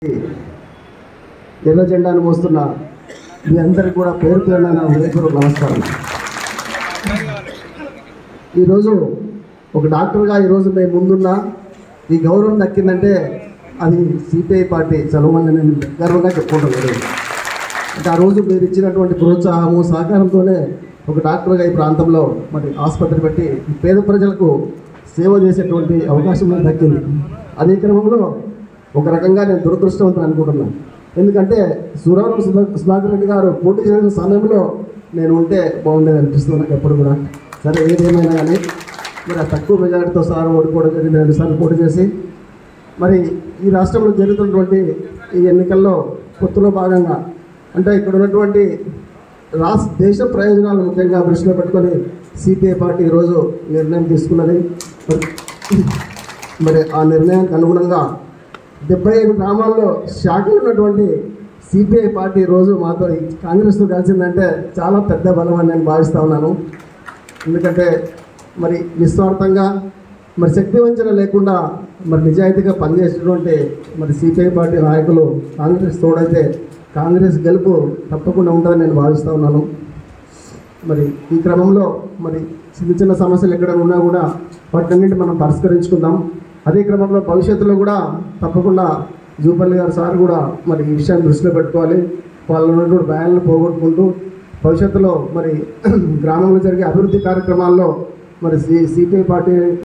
ఎర్ర జెండాను మోస్తున్న మీ అందరికి కూడా పేరు పేరున నా హృదయపూర్వక నమస్కారం ఈరోజు ఒక డాక్టర్గా ఈరోజు మేము ముందున్న ఈ గౌరవం దక్కిందంటే అది సిపిఐ పార్టీ చదవమని నేను గర్వంగా చెప్పుకుంటున్నాను అంటే ఆ రోజు మీరు ఇచ్చినటువంటి ప్రోత్సాహము సహకారంతోనే ఒక డాక్టర్గా ఈ ప్రాంతంలో మరి ఆసుపత్రి పెట్టి పేద ప్రజలకు సేవ చేసేటువంటి అవకాశం నాకు దక్కింది అదే క్రమంలో ఒక రకంగా నేను దురదృష్టవంతుని అనుకుంటున్నాను ఎందుకంటే సురవరం సుధా సుధాకర్ రెడ్డి గారు పోటీ చేసిన సమయంలో నేను ఉంటే బాగుండేది అనిపిస్తుంది నాకు ఎప్పుడు కూడా సరే ఏదేమైనా కానీ మరి ఆ తక్కువ మెజారిటీతో సార్ ఓడిపోవడం జరిగింది రెండుసార్లు పోటీ చేసి మరి ఈ రాష్ట్రంలో జరుగుతున్నటువంటి ఈ ఎన్నికల్లో పొత్తులో భాగంగా అంటే ఇక్కడ ఉన్నటువంటి రాష్ట్ర దేశ ప్రయోజనాలు ముఖ్యంగా దృష్టిలో పెట్టుకొని సిపిఐ పార్టీ ఈరోజు నిర్ణయం తీసుకున్నది మరి- మరి ఆ నిర్ణయానికి అనుగుణంగా డెబ్బై ఐదు గ్రామాల్లో శాఖలు ఉన్నటువంటి సిపిఐ పార్టీ ఈరోజు మాతో ఈ కాంగ్రెస్తో కలిసిందంటే చాలా పెద్ద బలం అని నేను భావిస్తూ ఉన్నాను ఎందుకంటే మరి నిస్వార్థంగా మరి శక్తి వంచన లేకుండా మరి నిజాయితీగా పనిచేసేటువంటి మరి సిపిఐ పార్టీ నాయకులు కాంగ్రెస్ తోడైతే కాంగ్రెస్ గెలుపు తప్పకుండా ఉంటుందని నేను భావిస్తూ ఉన్నాను మరి ఈ క్రమంలో మరి చిన్న చిన్న సమస్యలు ఎక్కడ ఉన్నా కూడా వాటన్నింటి మనం పరిష్కరించుకుందాం అదే క్రమంలో భవిష్యత్తులో కూడా తప్పకుండా జూపల్లి గారు సార్ కూడా మరి ఈ విషయాన్ని దృష్టిలో పెట్టుకోవాలి వాళ్ళు ఉన్నటువంటి భయాలను పోగొట్టుకుంటూ భవిష్యత్తులో మరి గ్రామంలో జరిగే అభివృద్ధి కార్యక్రమాల్లో మరి సి సిపిఐ పార్టీ